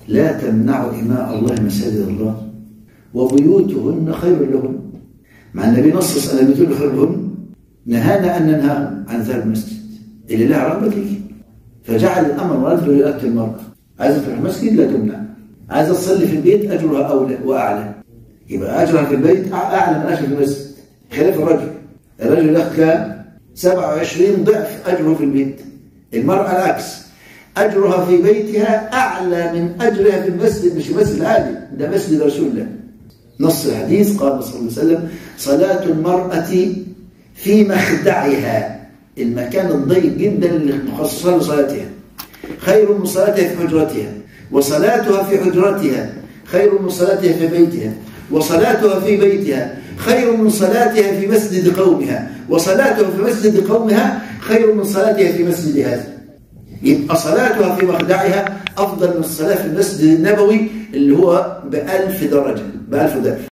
لا تمنعوا إماء الله مساجد الله وبيوتهن خير لهن مع النبي نصص أن البيوت خير لهن نهانا أن ننهى عن ذلك المسجد اللي لها رغبة ليك فجعل الأمر والد لرأة المرأة عايزة تروح المسجد لا تمنع عايزة تصلي في البيت أجرها أولى وأعلى يبقى أجرها في البيت أعلى من أجر في المسجد خلاف الرجل الرجل له كام 27 ضعف أجره في البيت المرأة العكس أجرها في بيتها أعلى من أجرها في المسجد مش المسجد العادي ده مسجد رسول الله نص الحديث قال صلى الله عليه وسلم صلاة المرأة في مخدعها المكان الضيق جدا اللي مخصصة لصلاتها خير من صلاتها في حجرتها وصلاتها في حجرتها خير من صلاتها في بيتها وصلاتها في بيتها خير من صلاتها في مسجد قومها وصلاتها في مسجد قومها خير من صلاتها في مسجد هذا يبقى صلاتها في مخدعها أفضل من الصلاة في المسجد النبوي اللي هو بألف درجة بألف درجة